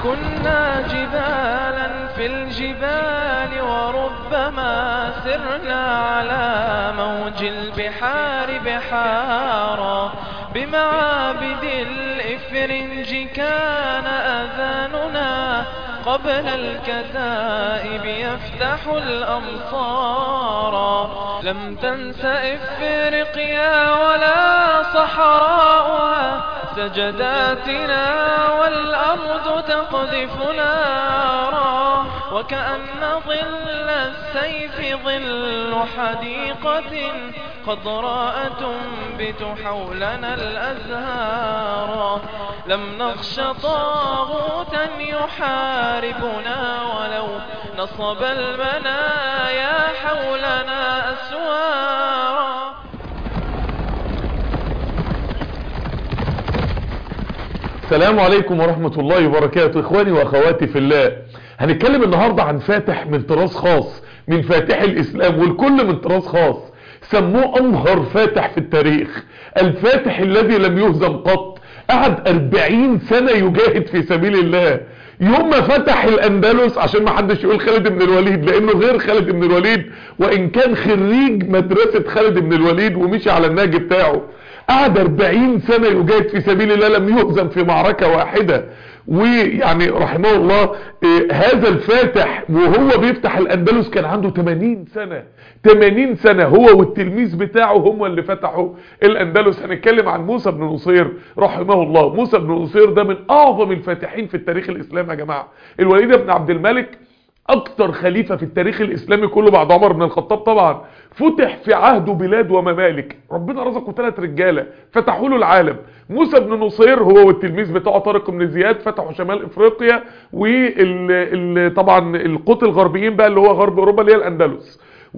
كنا جبالا في الجبال وربما سرنا على موج البحار بحارا بمعابد الإفرنج كان أذاننا قبل الكتائب يفتح الأمصار لم تنس إفريقيا ولا صحراؤها سجداتنا والأرض تقذف نارا وكأن ظل السيف ظل حديقة خضراء تنبت حولنا الأزهار لم نخش طاغوتا يحاربنا ولو نصب المنايا حولنا أسوارا السلام عليكم ورحمة الله وبركاته اخواني واخواتي في الله هنتكلم النهاردة عن فاتح من طراز خاص من فاتح الاسلام والكل من طراز خاص سموه امهر فاتح في التاريخ الفاتح الذي لم يهزم قط قعد اربعين سنة يجاهد في سبيل الله يوم ما فتح الاندلس عشان ما حدش يقول خالد بن الوليد لانه غير خالد بن الوليد وان كان خريج مدرسة خالد بن الوليد ومشي على النهج بتاعه قعد 40 سنة يجاهد في سبيل الله لم يهزم في معركة واحدة ويعني رحمه الله إيه هذا الفاتح وهو بيفتح الاندلس كان عنده 80 سنة 80 سنة هو والتلميذ بتاعه هم اللي فتحوا الاندلس هنتكلم عن موسى بن نصير رحمه الله موسى بن نصير ده من اعظم الفاتحين في التاريخ الاسلامي يا جماعة الوليد بن عبد الملك اكتر خليفة في التاريخ الاسلامي كله بعد عمر بن الخطاب طبعا فتح في عهده بلاد وممالك ربنا رزقه ثلاث رجالة فتحوا له العالم موسى بن نصير هو والتلميذ بتاعه طارق بن زياد فتحوا شمال افريقيا وطبعا القوط الغربيين بقى اللي هو غرب اوروبا اللي هي الاندلس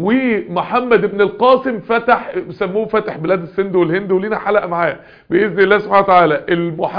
ومحمد بن القاسم فتح سموه فتح بلاد السند والهند ولينا حلقة معاه بإذن الله سبحانه وتعالى المح...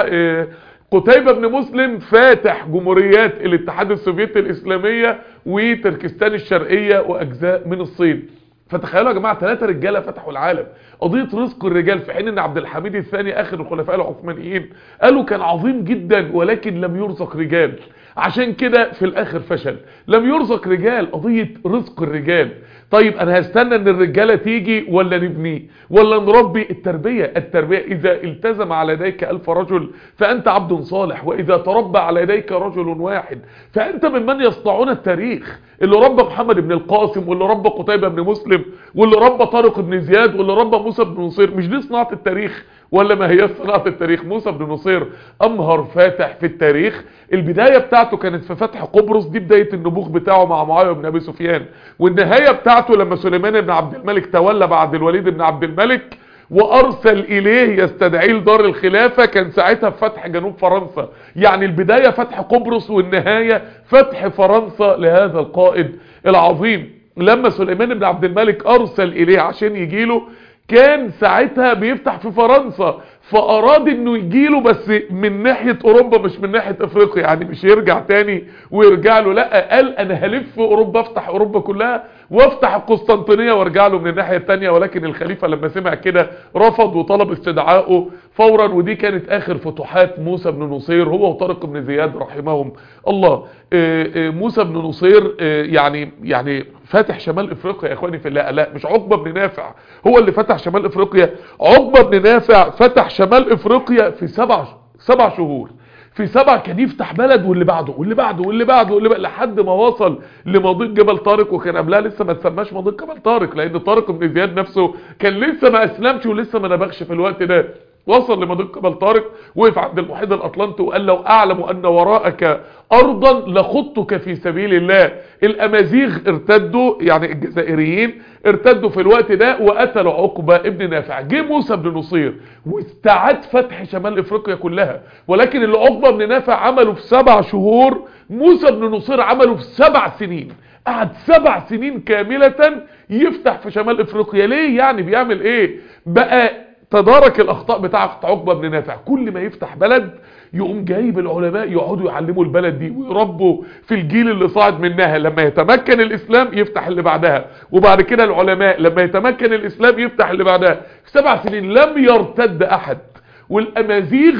قتيبة بن مسلم فاتح جمهوريات الاتحاد السوفيتي الإسلامية وتركستان الشرقية وأجزاء من الصين فتخيلوا يا جماعة ثلاثة رجالة فتحوا العالم قضية رزق الرجال في حين ان عبد الحميد الثاني اخر الخلفاء العثمانيين قالوا كان عظيم جدا ولكن لم يرزق رجال عشان كده في الاخر فشل لم يرزق رجال قضية رزق الرجال طيب انا هستنى ان الرجالة تيجي ولا نبني ولا نربي التربية التربية اذا التزم على يديك الف رجل فانت عبد صالح واذا تربى على يديك رجل واحد فانت ممن يصنعون التاريخ اللي ربى محمد بن القاسم واللي ربى قتيبة بن مسلم واللي ربى طارق بن زياد واللي ربى موسى بن نصير مش دي صناعة التاريخ ولا ما هي صناعة التاريخ موسى بن نصير امهر فاتح في التاريخ البداية بتاعته كانت في فتح قبرص دي بداية النبوغ بتاعه مع معاوية بن ابي سفيان والنهاية بتاعته لما سليمان بن عبد الملك تولى بعد الوليد بن عبد الملك وارسل اليه يستدعيه لدار الخلافة كان ساعتها في فتح جنوب فرنسا يعني البداية فتح قبرص والنهاية فتح فرنسا لهذا القائد العظيم لما سليمان بن عبد الملك ارسل اليه عشان يجيله كان ساعتها بيفتح في فرنسا فاراد انه يجيله بس من ناحية اوروبا مش من ناحية افريقيا يعني مش يرجع تاني ويرجع له لا قال انا هلف اوروبا افتح اوروبا كلها وافتح القسطنطينية وارجع له من الناحية التانية ولكن الخليفة لما سمع كده رفض وطلب استدعائه فورا ودي كانت اخر فتوحات موسى بن نصير هو وطارق بن زياد رحمهم الله موسى بن نصير يعني يعني فاتح شمال افريقيا يا اخواني في الله لا مش عقبة بن نافع هو اللي فتح شمال افريقيا عقبة بن نافع فتح شمال افريقيا في سبع سبع شهور في سبع كان يفتح بلد واللي بعده واللي بعده واللي بعده واللي بعده لحد ما وصل لمضيق جبل طارق وكان قبلها لسه ما تسماش مضيق جبل طارق لان طارق بن زياد نفسه كان لسه ما اسلمش ولسه ما نبغش في الوقت ده وصل لمضيق جبل طارق وقف عند المحيط الاطلنطي وقال لو اعلم ان وراءك ارضا لخضتك في سبيل الله الامازيغ ارتدوا يعني الجزائريين ارتدوا في الوقت ده وقتلوا عقبة ابن نافع جه موسى بن نصير واستعاد فتح شمال افريقيا كلها ولكن اللي عقبة بن نافع عمله في سبع شهور موسى بن نصير عمله في سبع سنين قعد سبع سنين كاملة يفتح في شمال افريقيا ليه يعني بيعمل ايه بقى تدارك الاخطاء بتاعه عقبة بن نافع كل ما يفتح بلد يقوم جايب العلماء يقعدوا يعلموا البلد دي ويربوا في الجيل اللي صاعد منها لما يتمكن الاسلام يفتح اللي بعدها وبعد كده العلماء لما يتمكن الاسلام يفتح اللي بعدها في سبع سنين لم يرتد احد والامازيغ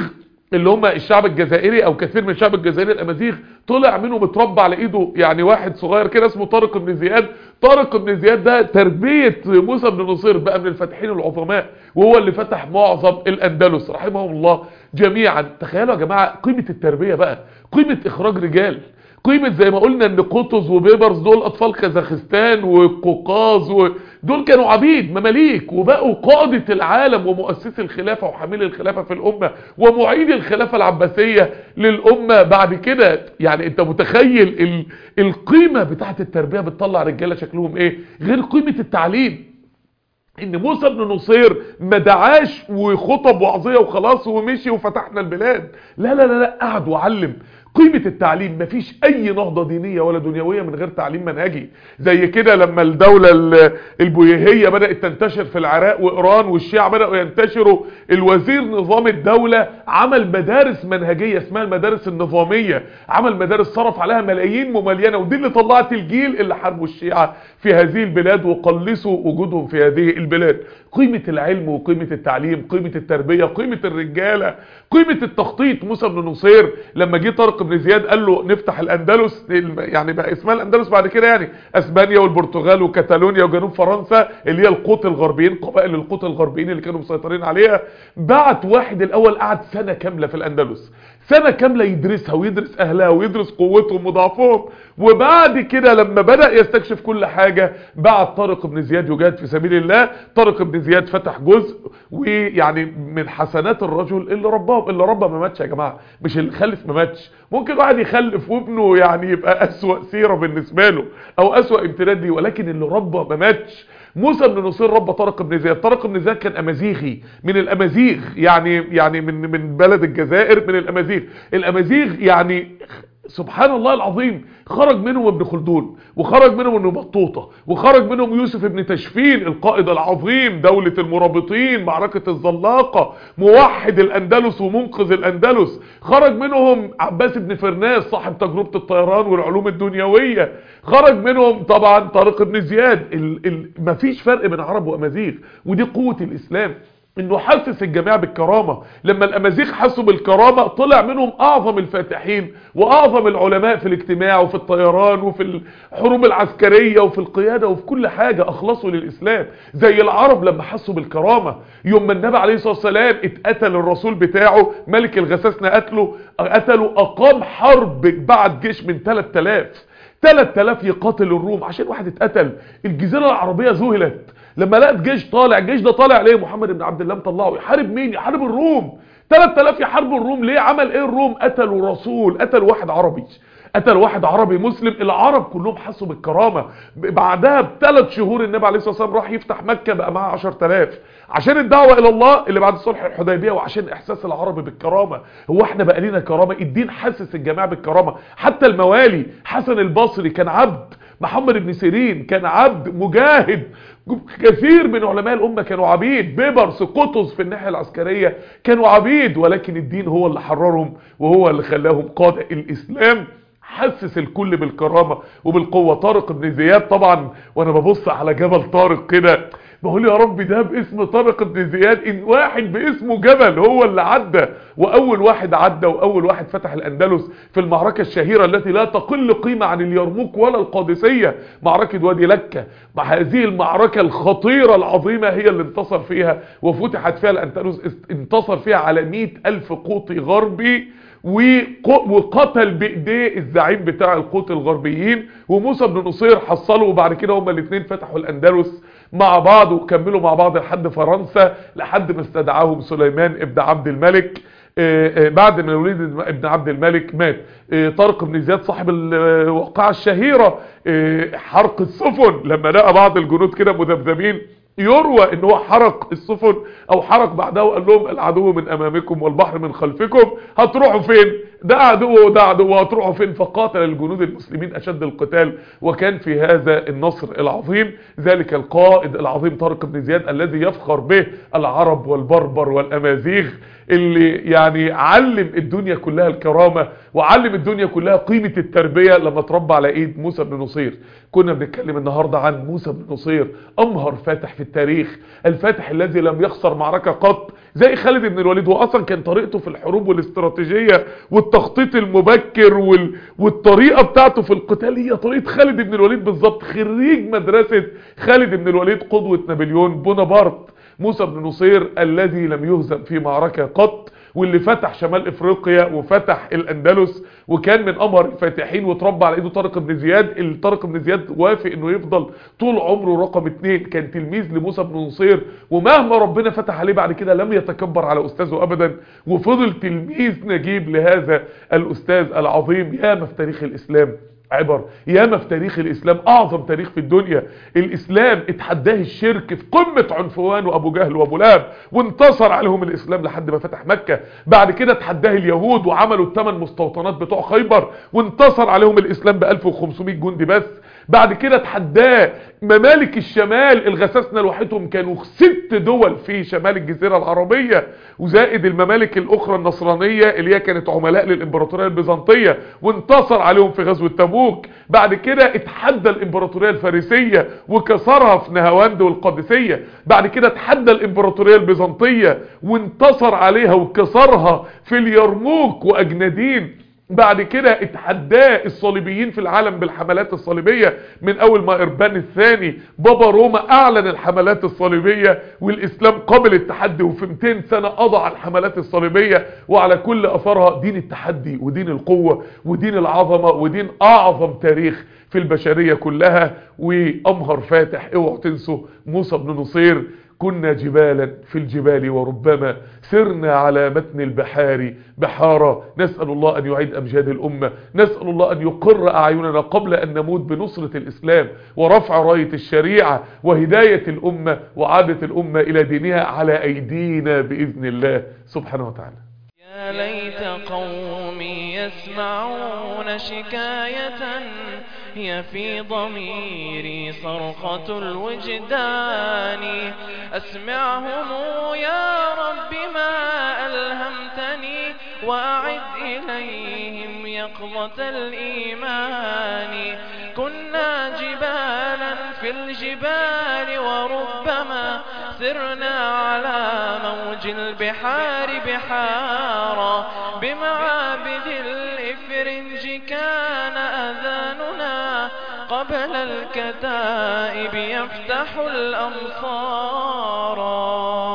اللي هم الشعب الجزائري او كثير من الشعب الجزائري الامازيغ طلع منه متربى على ايده يعني واحد صغير كده اسمه طارق بن زياد طارق بن زياد ده تربية موسى بن نصير بقى من الفاتحين العظماء وهو اللي فتح معظم الاندلس رحمهم الله جميعا تخيلوا يا جماعة قيمة التربية بقى قيمة اخراج رجال قيمة زي ما قلنا ان قطز وبيبرز دول اطفال كازاخستان وقوقاز دول كانوا عبيد مماليك وبقوا قادة العالم ومؤسسي الخلافة وحامل الخلافة في الامة ومعيد الخلافة العباسية للامة بعد كده يعني انت متخيل ال... القيمة بتاعت التربية بتطلع رجالة شكلهم ايه غير قيمة التعليم ان موسى بن نصير ما دعاش وخطب وعظيه وخلاص ومشي وفتحنا البلاد لا لا لا لا قعد وعلم قيمة التعليم مفيش اي نهضة دينية ولا دنيوية من غير تعليم منهجي زي كده لما الدولة البويهية بدأت تنتشر في العراق وايران والشيعة بدأوا ينتشروا الوزير نظام الدولة عمل مدارس منهجية اسمها المدارس النظامية عمل مدارس صرف عليها ملايين مملينة ودي اللي طلعت الجيل اللي حاربوا الشيعة في هذه البلاد وقلصوا وجودهم في هذه البلاد قيمة العلم وقيمة التعليم قيمة التربية قيمة الرجالة قيمة التخطيط موسى بن نصير لما جه طارق بن زياد قال له نفتح الاندلس يعني بقى اسمها الاندلس بعد كده يعني اسبانيا والبرتغال وكتالونيا وجنوب فرنسا اللي هي القوط الغربيين قبائل القوط الغربيين اللي كانوا مسيطرين عليها بعت واحد الاول قعد سنة كاملة في الاندلس سنة كاملة يدرسها ويدرس اهلها ويدرس قوتهم وضعفهم وبعد كده لما بدأ يستكشف كل حاجة بعت طارق بن زياد يجاهد في سبيل الله طارق بن زياد فتح جزء ويعني من حسنات الرجل اللي رباه اللي ربى ما ماتش يا جماعة مش اللي خلف ما ماتش ممكن واحد يخلف وابنه يعني يبقى اسوأ سيرة بالنسبة له او اسوأ امتداد ليه ولكن اللي ربى ما ماتش موسى بن نصير ربى طارق بن زياد طارق بن زياد كان امازيغي من الامازيغ يعني يعني من من بلد الجزائر من الامازيغ الامازيغ يعني سبحان الله العظيم خرج منهم ابن خلدون وخرج منهم ابن بطوطة وخرج منهم يوسف ابن تشفين القائد العظيم دولة المرابطين معركة الزلاقة موحد الاندلس ومنقذ الاندلس خرج منهم عباس بن فرناس صاحب تجربة الطيران والعلوم الدنيوية خرج منهم طبعا طارق بن زياد ال ال مفيش فرق بين عرب وامازيغ ودي قوة الاسلام انه حسس الجميع بالكرامة لما الامازيغ حسوا بالكرامة طلع منهم اعظم الفاتحين واعظم العلماء في الاجتماع وفي الطيران وفي الحروب العسكرية وفي القيادة وفي كل حاجة اخلصوا للاسلام زي العرب لما حسوا بالكرامة يوم ما النبي عليه الصلاة والسلام اتقتل الرسول بتاعه ملك الغساسنة قتله قتله اقام حرب بعد جيش من 3000 3000 يقاتل الروم عشان واحد اتقتل الجزيرة العربية ذهلت لما لقت جيش طالع الجيش ده طالع ليه محمد بن عبد الله مطلعه يحارب مين يحارب الروم 3000 يحاربوا الروم ليه عمل ايه الروم قتلوا رسول قتلوا واحد عربي قتل واحد عربي مسلم العرب كلهم حسوا بالكرامة بعدها بثلاث شهور النبي عليه الصلاة والسلام راح يفتح مكة بقى معاه 10000 عشان الدعوة الى الله اللي بعد صلح الحديبية وعشان احساس العرب بالكرامة هو احنا بقى لنا كرامة الدين حسس الجماعة بالكرامة حتى الموالي حسن البصري كان عبد محمد بن سيرين كان عبد مجاهد كثير من علماء الأمة كانوا عبيد بيبرس قطز في الناحية العسكرية كانوا عبيد ولكن الدين هو اللي حررهم وهو اللي خلاهم قادة الإسلام حسس الكل بالكرامة وبالقوة طارق بن زياد طبعا وانا ببص على جبل طارق كده بقول يا رب ده باسم طارق بن زياد ان واحد باسمه جبل هو اللي عدى واول واحد عدى واول واحد فتح الاندلس في المعركة الشهيرة التي لا تقل قيمة عن اليرموك ولا القادسية معركة وادي لكة مع هذه المعركة الخطيرة العظيمة هي اللي انتصر فيها وفتحت فيها الاندلس انتصر فيها على مئة الف قوطي غربي وقتل بايديه الزعيم بتاع القوط الغربيين وموسى بن نصير حصلوا وبعد كده هما الاثنين فتحوا الاندلس مع بعض وكملوا مع بعض لحد فرنسا لحد ما استدعاهم سليمان ابن عبد الملك بعد ما الوليد ابن عبد الملك مات طارق بن زياد صاحب الوقعة الشهيرة حرق السفن لما لقى بعض الجنود كده مذبذبين يروى ان هو حرق السفن او حرق بعدها وقال لهم العدو من امامكم والبحر من خلفكم هتروحوا فين ده عدو وده عدو هتروحوا فين فقاتل الجنود المسلمين اشد القتال وكان في هذا النصر العظيم ذلك القائد العظيم طارق بن زياد الذي يفخر به العرب والبربر والامازيغ اللي يعني علم الدنيا كلها الكرامة وعلم الدنيا كلها قيمة التربية لما تربى على ايد موسى بن نصير كنا بنتكلم النهاردة عن موسى بن نصير امهر فاتح في التاريخ الفاتح الذي لم يخسر معركة قط زي خالد بن الوليد هو اصلا كان طريقته في الحروب والاستراتيجية والتخطيط المبكر وال... والطريقة بتاعته في القتال هي طريقة خالد بن الوليد بالظبط خريج مدرسة خالد بن الوليد قدوة نابليون بونابرت موسى بن نصير الذي لم يهزم في معركة قط واللي فتح شمال افريقيا وفتح الاندلس وكان من امهر الفاتحين وتربى على ايده طارق بن زياد طارق بن زياد وافق انه يفضل طول عمره رقم اتنين كان تلميذ لموسى بن نصير ومهما ربنا فتح عليه بعد كده لم يتكبر على استاذه ابدا وفضل تلميذ نجيب لهذا الاستاذ العظيم ياما في تاريخ الاسلام عبر ياما في تاريخ الاسلام اعظم تاريخ في الدنيا الاسلام اتحداه الشرك في قمة عنفوان وابو جهل وابو لهب وانتصر عليهم الاسلام لحد ما فتح مكة بعد كده اتحداه اليهود وعملوا الثمان مستوطنات بتوع خيبر وانتصر عليهم الاسلام ب 1500 جندي بس بعد كده اتحداه ممالك الشمال الغساسنة لوحدهم كانوا ست دول في شمال الجزيرة العربية وزائد الممالك الاخرى النصرانية اللي هي كانت عملاء للامبراطورية البيزنطية وانتصر عليهم في غزوة تبوك بعد كده اتحدى الامبراطورية الفارسية وكسرها في نهاوند والقادسية بعد كده اتحدى الامبراطورية البيزنطية وانتصر عليها وكسرها في اليرموك واجنادين بعد كده اتحداه الصليبيين في العالم بالحملات الصليبية من اول ما اربان الثاني بابا روما اعلن الحملات الصليبية والاسلام قبل التحدي وفي 200 سنة قضى على الحملات الصليبية وعلى كل اثرها دين التحدي ودين القوة ودين العظمة ودين اعظم تاريخ في البشرية كلها وامهر فاتح اوعوا تنسوا موسى بن نصير كنا جبالا في الجبال وربما سرنا على متن البحار بحارة نسأل الله أن يعيد أمجاد الأمة نسأل الله أن يقر أعيننا قبل أن نموت بنصرة الإسلام ورفع راية الشريعة وهداية الأمة وعادة الأمة إلى دينها على أيدينا بإذن الله سبحانه وتعالى يا ليت قومي يسمعون شكاية هي في ضميري صرخة الوجدان أسمعهم يا رب ما ألهمتني وأعد إليهم يقظة الإيمان كنا جبالا في الجبال وربما سرنا على موج البحار بحارا بمعابد الإفرنج كان أذاننا قبل الكتائب يفتح الأمصار